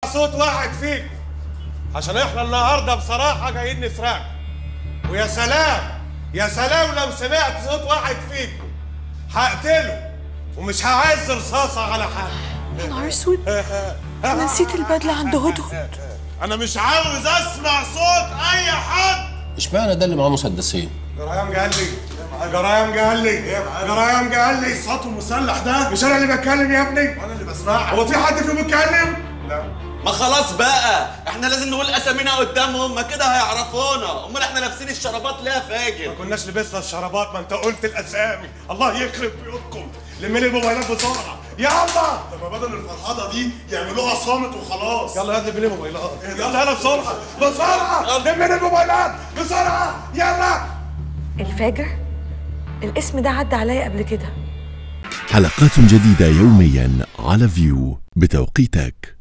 صوت واحد فيكم عشان احنا النهارده بصراحه جايين نسرقكم ويا سلام يا سلام لو سمعت صوت واحد فيكم هقتله ومش هعز رصاصه على حد يا نهار اسود انا نسيت البدله عند هدهد انا مش عاوز اسمع صوت اي حد اشمعنى ده اللي معاه مسدسين جرايم قال لي جرايم قال لي جرايم قال لي صوته مسلح ده مش انا اللي بتكلم يا ابني انا اللي بسمعها هو في حد فيهم بيتكلم لا ما خلاص بقى احنا لازم نقول اسامينا قدامهم ما كده هيعرفونا امال احنا لابسين الشرابات ليه يا فاجر ما كناش لبسنا الشرابات ما انت قلت الاسامي الله يخرب بيوتكم لمين الموبايلات بسرعه يلا طب ما بدل الفرحاضه دي يعملوها صامت وخلاص يلا هات لي الموبايلات يلا يلا بسرعه بسرعه لمين الموبايلات بسرعه يلا الفاجر الاسم ده عدى عليا قبل كده حلقات جديدة يوميا على فيو بتوقيتك